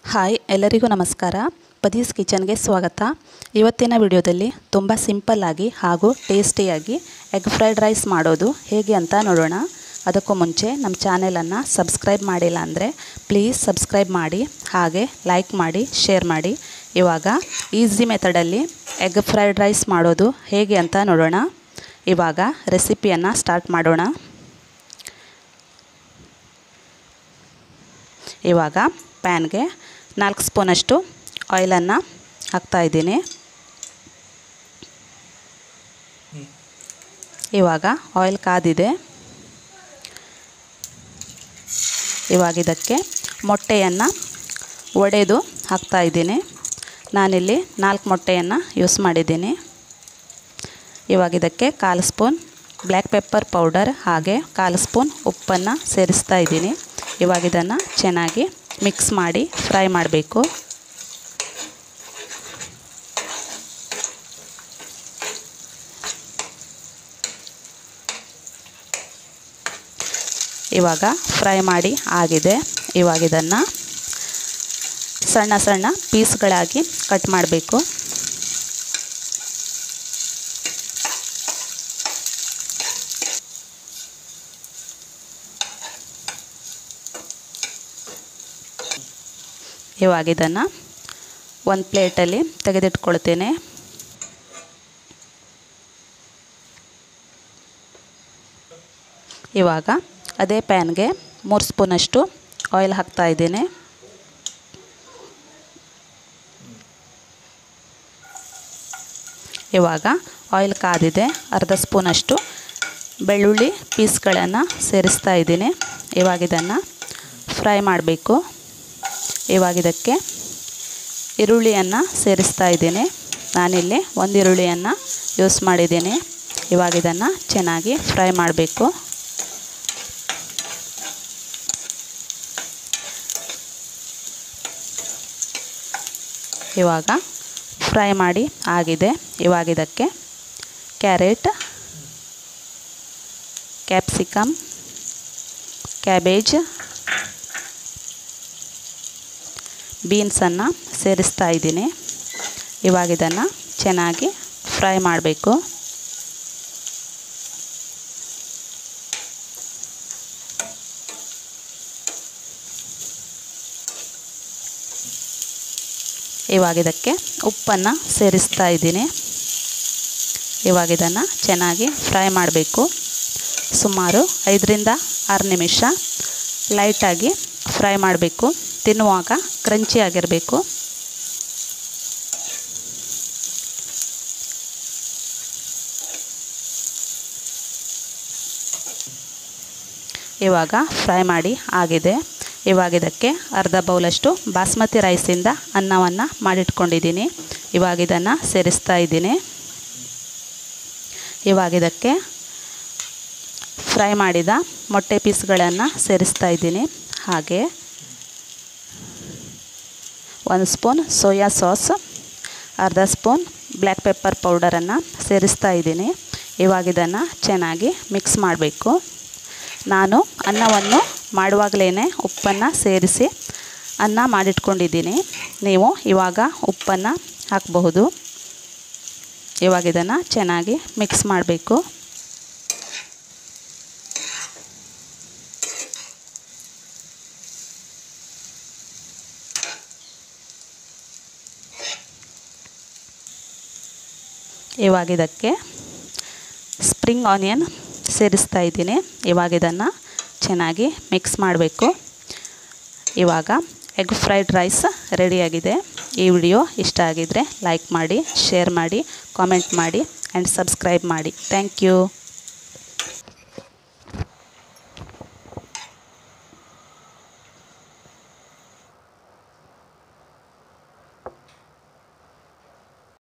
hi ಎಲ್ಲರಿಗೂ ನಮಸ್ಕಾರ ಪದೀಸ್ ಕಿಚನ್ಗೆ ಸ್ವಾಗತ ಇವತ್ತಿನ ವಿಡಿಯೋದಲ್ಲಿ ತುಂಬ ಸಿಂಪಲ್ಲಾಗಿ ಹಾಗೂ ಟೇಸ್ಟಿಯಾಗಿ ಎಗ್ ಫ್ರೈಡ್ ರೈಸ್ ಮಾಡೋದು ಹೇಗೆ ಅಂತ ನೋಡೋಣ ಅದಕ್ಕೂ ಮುಂಚೆ ನಮ್ಮ ಚಾನೆಲನ್ನು ಸಬ್ಸ್ಕ್ರೈಬ್ ಮಾಡಿಲ್ಲ ಅಂದರೆ ಪ್ಲೀಸ್ ಸಬ್ಸ್ಕ್ರೈಬ್ ಮಾಡಿ ಹಾಗೆ ಲೈಕ್ ಮಾಡಿ ಶೇರ್ ಮಾಡಿ ಇವಾಗ ಈಸಿ ಮೆಥಡಲ್ಲಿ ಎಗ್ ಫ್ರೈಡ್ ರೈಸ್ ಮಾಡೋದು ಹೇಗೆ ಅಂತ ನೋಡೋಣ ಇವಾಗ ರೆಸಿಪಿಯನ್ನು ಸ್ಟಾರ್ಟ್ ಮಾಡೋಣ ಇವಾಗ ಪ್ಯಾನ್ಗೆ ನಾಲ್ಕು ಸ್ಪೂನಷ್ಟು ಆಯಿಲನ್ನು ಹಾಕ್ತಾಯಿದ್ದೀನಿ ಇವಾಗ ಆಯಿಲ್ ಕಾದಿದೆ ಇವಾಗ ಇದಕ್ಕೆ ಮೊಟ್ಟೆಯನ್ನು ಒಡೆದು ಹಾಕ್ತಾಯಿದ್ದೀನಿ ನಾನಿಲ್ಲಿ ನಾಲ್ಕು ಮೊಟ್ಟೆಯನ್ನು ಯೂಸ್ ಮಾಡಿದ್ದೀನಿ ಇವಾಗ ಇದಕ್ಕೆ ಕಾಲು ಸ್ಪೂನ್ ಬ್ಲ್ಯಾಕ್ ಪೆಪ್ಪರ್ ಪೌಡರ್ ಹಾಗೆ ಕಾಲು ಸ್ಪೂನ್ ಉಪ್ಪನ್ನು ಸೇರಿಸ್ತಾ ಇದ್ದೀನಿ ಇವಾಗ ಇದನ್ನು ಚೆನ್ನಾಗಿ ಮಿಕ್ಸ್ ಮಾಡಿ ಫ್ರೈ ಮಾಡಬೇಕು ಇವಾಗ ಫ್ರೈ ಮಾಡಿ ಆಗಿದೆ ಇವಾಗ ಇದನ್ನು ಸಣ್ಣ ಸಣ್ಣ ಪೀಸ್ಗಳಾಗಿ ಕಟ್ ಮಾಡಬೇಕು ಇವಾಗ ಇದನ್ನು ಒಂದು ಪ್ಲೇಟಲ್ಲಿ ತೆಗೆದಿಟ್ಕೊಳ್ತೇನೆ ಇವಾಗ ಅದೇ ಪ್ಯಾನ್ಗೆ ಮೂರು ಸ್ಪೂನಷ್ಟು ಆಯಿಲ್ ಹಾಕ್ತಾಯಿದ್ದೀನಿ ಇವಾಗ ಆಯಿಲ್ ಕಾದಿದೆ ಅರ್ಧ ಸ್ಪೂನಷ್ಟು ಬೆಳ್ಳುಳ್ಳಿ ಪೀಸ್ಗಳನ್ನು ಸೇರಿಸ್ತಾ ಇದ್ದೀನಿ ಇವಾಗ ಇದನ್ನು ಫ್ರೈ ಮಾಡಬೇಕು ಇವಾಗ ಇದಕ್ಕೆ ಈರುಳ್ಳಿಯನ್ನು ಸೇರಿಸ್ತಾ ಇದ್ದೀನಿ ನಾನಿಲ್ಲಿ ಒಂದು ಈರುಳ್ಳಿಯನ್ನು ಯೂಸ್ ಮಾಡಿದ್ದೀನಿ ಇವಾಗ ಇದನ್ನು ಚೆನ್ನಾಗಿ ಫ್ರೈ ಮಾಡಬೇಕು ಇವಾಗ ಫ್ರೈ ಮಾಡಿ ಆಗಿದೆ ಇವಾಗ ಇದಕ್ಕೆ ಕ್ಯಾರೆಟ್ ಕ್ಯಾಪ್ಸಿಕಮ್ ಕ್ಯಾಬೇಜ್ ಬೀನ್ಸನ್ನು ಸೇರಿಸ್ತಾ ಇದ್ದೀನಿ ಇವಾಗ ಇದನ್ನು ಚೆನ್ನಾಗಿ ಫ್ರೈ ಮಾಡಬೇಕು ಇವಾಗ ಇದಕ್ಕೆ ಉಪ್ಪನ್ನು ಸೇರಿಸ್ತಾ ಇದ್ದೀನಿ ಇವಾಗ ಇದನ್ನು ಚೆನ್ನಾಗಿ ಫ್ರೈ ಮಾಡಬೇಕು ಸುಮಾರು ಐದರಿಂದ ಆರು ನಿಮಿಷ ಲೈಟಾಗಿ ಫ್ರೈ ಮಾಡಬೇಕು ತಿನ್ನುವಾಗ ಕ್ರಂಚಿ ಆಗಿರಬೇಕು ಇವಾಗ ಫ್ರೈ ಮಾಡಿ ಆಗಿದೆ ಇವಾಗ ಇದಕ್ಕೆ ಅರ್ಧ ಬೌಲಷ್ಟು ಬಾಸ್ಮತಿ ರೈಸಿಂದ ಅನ್ನವನ್ನು ಮಾಡಿಟ್ಕೊಂಡಿದ್ದೀನಿ ಇವಾಗ ಇದನ್ನು ಸೇರಿಸ್ತಾ ಇದ್ದೀನಿ ಇವಾಗ ಇದಕ್ಕೆ ಫ್ರೈ ಮಾಡಿದ ಮೊಟ್ಟೆ ಪೀಸ್ಗಳನ್ನು ಸೇರಿಸ್ತಾ ಇದ್ದೀನಿ ಹಾಗೆ ಒಂದು ಸ್ಪೂನ್ ಸೋಯಾ ಸಾಸ್ ಅರ್ಧ ಸ್ಪೂನ್ ಬ್ಲ್ಯಾಕ್ ಪೆಪ್ಪರ್ ಪೌಡರನ್ನು ಸೇರಿಸ್ತಾ ಇದ್ದೀನಿ ಇವಾಗ ಇದನ್ನು ಚೆನ್ನಾಗಿ ಮಿಕ್ಸ್ ಮಾಡಬೇಕು ನಾನು ಅನ್ನವನ್ನು ಮಾಡುವಾಗಲೇ ಉಪ್ಪನ್ನು ಸೇರಿಸಿ ಅನ್ನ ಮಾಡಿಟ್ಕೊಂಡಿದ್ದೀನಿ ನೀವು ಇವಾಗ ಉಪ್ಪನ್ನು ಹಾಕಬಹುದು ಇವಾಗ ಇದನ್ನು ಚೆನ್ನಾಗಿ ಮಿಕ್ಸ್ ಮಾಡಬೇಕು ಇವಾಗ ಇದಕ್ಕೆ ಸ್ಪ್ರಿಂಗ್ ಆನಿಯನ್ ಸೇರಿಸ್ತಾ ಇದ್ದೀನಿ ಇವಾಗ ಇದನ್ನು ಚೆನ್ನಾಗಿ ಮಿಕ್ಸ್ ಮಾಡಬೇಕು ಇವಾಗ ಎಗ್ ಫ್ರೈಡ್ ರೈಸ್ ರೆಡಿಯಾಗಿದೆ ಈ ವಿಡಿಯೋ ಇಷ್ಟ ಆಗಿದ್ದರೆ ಲೈಕ್ ಮಾಡಿ ಶೇರ್ ಮಾಡಿ ಕಾಮೆಂಟ್ ಮಾಡಿ ಆ್ಯಂಡ್ ಸಬ್ಸ್ಕ್ರೈಬ್ ಮಾಡಿ ಥ್ಯಾಂಕ್ ಯು